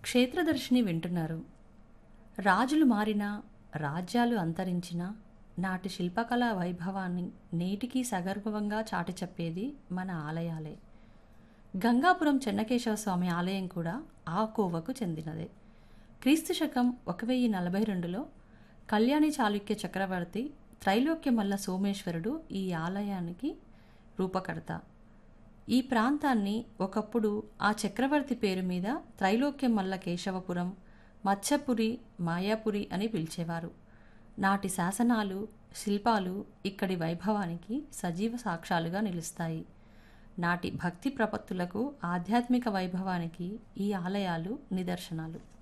క్షేత్రదర్శిని వింటున్నారు రాజులు మారినా రాజ్యాలు అంతరించినా నాటి శిల్పకళా వైభవాన్ని నేటికీ సగర్భంగా చాటి చెప్పేది మన ఆలయాలే గంగాపురం చెన్నకేశవ స్వామి ఆలయం కూడా ఆ కోవకు చెందినదే క్రీస్తు శకం ఒక వెయ్యి నలభై రెండులో కళ్యాణి చాళుక్య చక్రవర్తి త్రైలోక్యమల్ల సోమేశ్వరుడు ఈ ఆలయానికి రూపకర్త ఈ ప్రాంతాన్ని ఒకప్పుడు ఆ చక్రవర్తి పేరు మీద త్రైలోక్యమల్ల కేశవపురం మత్స్యపురి మాయాపురి అని పిలిచేవారు నాటి శాసనాలు శిల్పాలు ఇక్కడి వైభవానికి సజీవ సాక్ష్యాలుగా నిలుస్తాయి నాటి భక్తి ప్రపత్తులకు ఆధ్యాత్మిక వైభవానికి ఈ ఆలయాలు నిదర్శనాలు